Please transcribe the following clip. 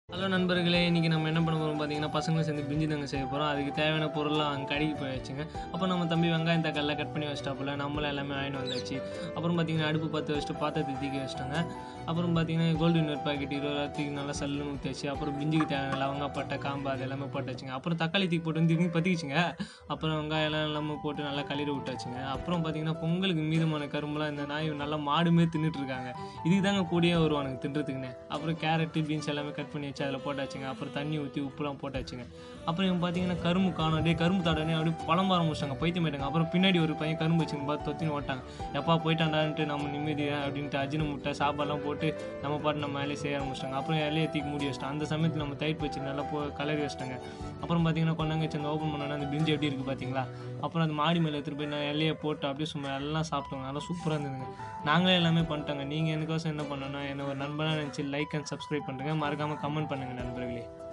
hello நண்பர்களே இன்றைக்கி நம்ம என்ன பண்ண போகிறோம் பார்த்தீங்கன்னா பசங்களும் சேர்ந்து பிஞ்சு தாங்க செய்ய போகிறோம் அதுக்கு தேவையான பொருள்லாம் அங்கே கடைக்கு போய் வச்சுங்க அப்புறம் நம்ம தம்பி வெங்காயம் தக்காளிலாம் கட் பண்ணி வச்சிட்டாப்புல நம்மளும் எல்லாமே வாங்கிட்டு வந்தாச்சு அப்புறம் பார்த்தீங்கன்னா அடுப்பு பற்ற வச்சுட்டு பாத்திரத்தை தூக்கி வச்சிட்டாங்க அப்புறம் பார்த்தீங்கன்னா கோல்டு வினர் பாக்கெட் இருபது ரூபாய்க்கு நல்லா சல்லுன்னு ஊற்றி வச்சு அப்புறம் பிஞ்சுக்கு தேவையான லவங்கா பட்டை காம்பு அது எல்லாமே போட்டு வச்சுங்க அப்புறம் தக்காளி தூக்கி போட்டு வந்து திரும்பி பற்றிக்கிச்சுங்க அப்புறம் வெங்காயம் எல்லாம் எல்லாமே போட்டு நல்லா களிர விட்டாச்சுங்க அப்புறம் பார்த்தீங்கன்னா பொங்கலுக்கு மீதமான கரும்புலாம் இந்த நாய் நல்லா மாடுமே தின்னுட்டு இருக்காங்க இதுக்கு தாங்க கூடயே வருவானுங்க தின்றதுக்குன்னு அப்புறம் கேரட்டு பீன்ஸ் எல்லாமே கட் பண்ணி வச்சு அதில் போட்டாச்சுங்க அப்புறம் தண்ணி ஊற்றி உப்புலாம் போட்டாச்சுங்க அப்புறம் இவங்க பார்த்தீங்கன்னா கரும்பு காணும் அப்படியே கரும்பு தாடனே அப்படியே பழம் ஆரம்பிச்சிட்டாங்க பைத்தியம் ஆயிட்டாங்க அப்புறம் பின்னாடி ஒரு பையன் கரும்பு வச்சுங்க பார்த்து தொத்தின்னு ஓட்டாங்க எப்பா போயிட்டாண்டான்ட்டு நம்ம நிம்மதியா அப்படின்ட்டு அஜின முட்டை சாப்பாடுலாம் போட்டு நம்ம பாட்டு நம்ம வேலையை செய்ய ஆரம்பிச்சிட்டாங்க அப்புறம் இலையை தூக்கி மூடி வச்சிட்டாங்க அந்த சமயத்தில் நம்ம தயிர் வச்சு நல்லா போ கலரி வச்சிட்டாங்க அப்புறம் பார்த்தீங்கன்னா கொண்டாங்க வச்சு அந்த ஓப்பன் பண்ணோன்னா அந்த பிரிஞ்சு எப்படி இருக்குது பார்த்தீங்களா அப்புறம் அந்த மாடி மேலே எடுத்துகிட்டு போய் நான் இலையை போட்டு அப்படியே சும்மா எல்லாம் சாப்பிட்டோங்க நல்லா சூப்பராக இருந்ததுங்க நாங்களே எல்லாமே பண்ணிட்டோங்க நீங்கள் எனக்கோசம் என்ன பண்ணணும்னா என்ன ஒரு நண்பனாக நினச்சி லைக் அண்ட் சப்ஸ்கிரைப் பண்ணுறேங்க மறக்காமல் கமெண்ட் பண்ணுங்கள் நண்பர்களே